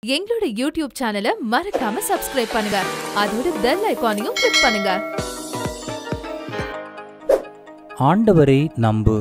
எங்களோட யூடியூப் சேனலை மறக்காம சப்ஸ்கிரைப் பண்ணுங்க அதோட பெல் ஐகானையும் கிளிக் பண்ணுங்க ஆண்டவரை நம்பு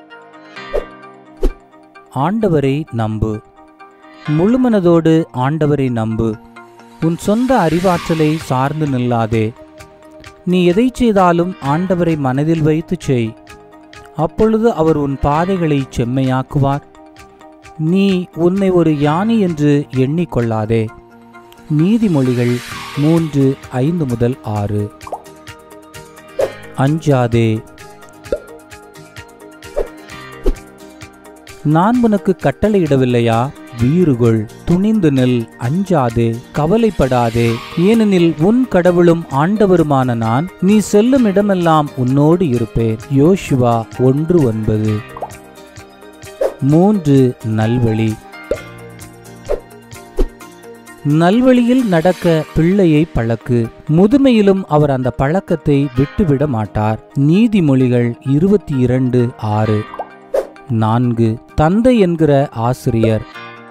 ஆண்டவரை நம்பு முழுமனதோடு ஆண்டவரை நம்பு உன் சொந்த அறிவாற்றலை சார்ந்து நில்லாதே நீ எதை செய்தாலும் ஆண்டவரை மனதில் வைத்து செய் அப்பொழுது அவர் உன் பாதைகளை செம்மையாக்குவார் நீ உன்னை ஒரு யானை என்று எண்ணிக்கொள்ளாதே நீதிமொழிகள் மூன்று ஐந்து முதல் ஆறு அஞ்சாதே நான் உனக்கு கட்டளையிடவில்லையா வீறுகொள் துணிந்து நில் அஞ்சாதே கவலைப்படாதே ஏனெனில் உன் கடவுளும் ஆண்டவருமான நான் நீ செல்லும் இடமெல்லாம் உன்னோடு இருப்பேன் யோசுவா ஒன்று ஒன்பது மூன்று நல்வழி நல்வழியில் நடக்க பிள்ளையை பழக்கு முதுமையிலும் அவர் அந்த பழக்கத்தை விட்டுவிட மாட்டார் நீதிமொழிகள் இருபத்தி இரண்டு ஆறு நான்கு தந்தை என்கிற ஆசிரியர்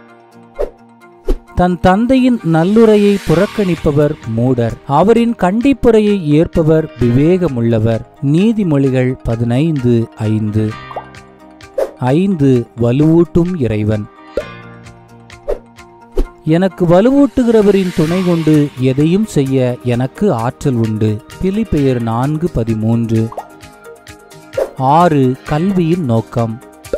தன் தந்தையின் நல்லுரையை புறக்கணிப்பவர் மூடர் அவரின் கண்டிப்புரையை ஏற்பவர் விவேகமுள்ளவர் நீதிமொழிகள் பதினைந்து ஐந்து ஐந்து வலுவூட்டும் இறைவன் எனக்கு வலுவூட்டுகிறவரின் துணை கொண்டு எதையும் செய்ய எனக்கு ஆற்றல் உண்டு பிலிப்பெயர் நான்கு பதிமூன்று ஆறு கல்வியின் நோக்கம்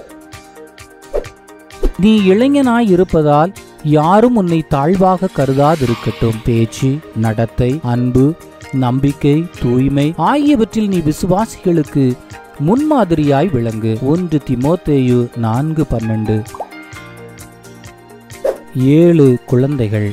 நீ இளைஞனாய் இருப்பதால் யாரும் உன்னை தாழ்வாக கருதாதிருக்கட்டும் பேச்சு நடத்தை அன்பு நம்பிக்கை தூய்மை ஆகியவற்றில் நீ விசுவாசிகளுக்கு முன்மாதிரியாய் விளங்கு ஒன்று திமோத்தேயு நான்கு பன்னெண்டு ஏழு குழந்தைகள்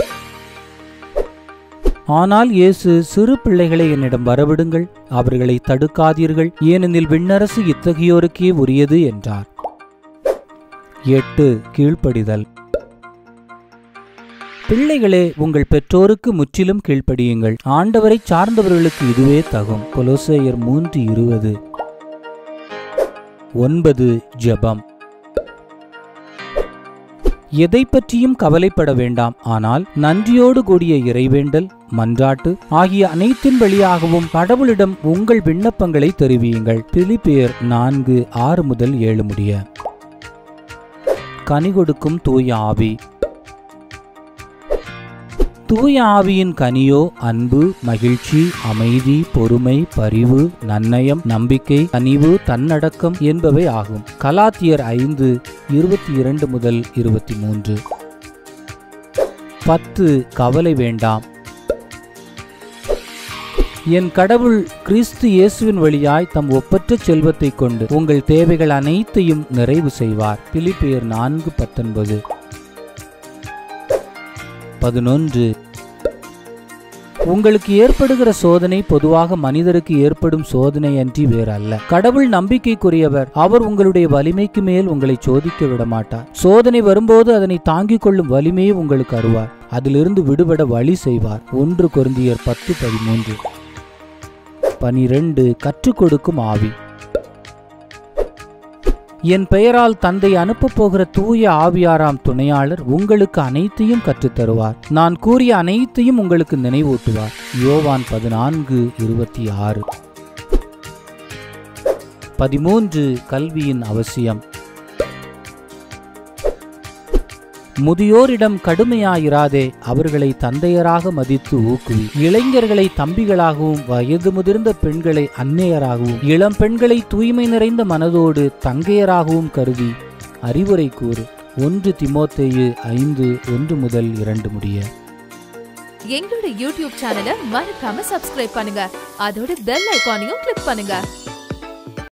ஆனால் இயேசு சிறு பிள்ளைகளை என்னிடம் வரவிடுங்கள் அவர்களை தடுக்காதீர்கள் ஏனெனில் விண்ணரசு இத்தகையோருக்கே உரியது என்றார் எட்டு கீழ்ப்படிதல் பிள்ளைகளே உங்கள் பெற்றோருக்கு முற்றிலும் கீழ்ப்படியுங்கள் ஆண்டவரை சார்ந்தவர்களுக்கு இதுவே தகும் கொலோசேயர் மூன்று இருபது ஒன்பது ஜெபம் எதை பற்றியும் கவலைப்பட வேண்டாம் ஆனால் நன்றியோடு கூடிய இறைவேண்டல் மன்றாட்டு ஆகிய அனைத்தின் வழியாகவும் கடவுளிடம் உங்கள் விண்ணப்பங்களை தெரிவியுங்கள் பிலிப்பியர் நான்கு ஆறு முதல் ஏழு முடிய கனி கொடுக்கும் தூய ஆவி தூய ஆவியின் கனியோ அன்பு மகிழ்ச்சி அமைதி பொறுமை பரிவு நன்னயம் நம்பிக்கை கனிவு தன்னடக்கம் என்பவை ஆகும் கலாத்தியர் ஐந்து இருபத்தி இரண்டு முதல் இருபத்தி மூன்று பத்து கவலை வேண்டாம் என் கடவுள் கிறிஸ்து இயேசுவின் வழியாய் தம் ஒப்பற்ற செல்வத்தை கொண்டு உங்கள் தேவைகள் அனைத்தையும் நிறைவு செய்வார் பிலிப்பியர் நான்கு பத்தொன்பது பதினொன்று உங்களுக்கு ஏற்படுகிற சோதனை பொதுவாக மனிதருக்கு ஏற்படும் சோதனை அன்றி வேறல்ல கடவுள் நம்பிக்கைக்குரியவர் அவர் உங்களுடைய வலிமைக்கு மேல் உங்களை சோதிக்க விட மாட்டார் சோதனை வரும்போது அதனை தாங்கிக் கொள்ளும் வலிமையை உங்களுக்கு அருவார் அதிலிருந்து விடுபட வழி செய்வார் ஒன்று கொருந்தியர் பத்து பதிமூன்று பனிரெண்டு கற்றுக் கொடுக்கும் ஆவி என் பெயரால் தந்தை அனுப்பப் போகிற தூய ஆவியாராம் துணையாளர் உங்களுக்கு அனைத்தையும் கற்றுத் தருவார் நான் கூறிய அனைத்தையும் உங்களுக்கு நினைவூட்டுவார் யோவான் பதினான்கு இருபத்தி ஆறு பதிமூன்று கல்வியின் அவசியம் முதியோரிடம் கடுமையாயிராதே அவர்களை தந்தையராக மதித்து ஊக்குவி இளைஞர்களை தம்பிகளாகவும் வயது முதிர்ந்த பெண்களை அன்னையராகவும் இளம் பெண்களை தூய்மை நிறைந்த மனதோடு தங்கையராகவும் கருதி அறிவுரை கூறு ஒன்று திமோத்தேயு ஐந்து ஒன்று முதல் இரண்டு முடிய எங்களோட யூடியூப் சேனலை மறக்காம சப்ஸ்கிரைப் பண்ணுங்க அதோட பெல் ஐகானையும் கிளிக் பண்ணுங்க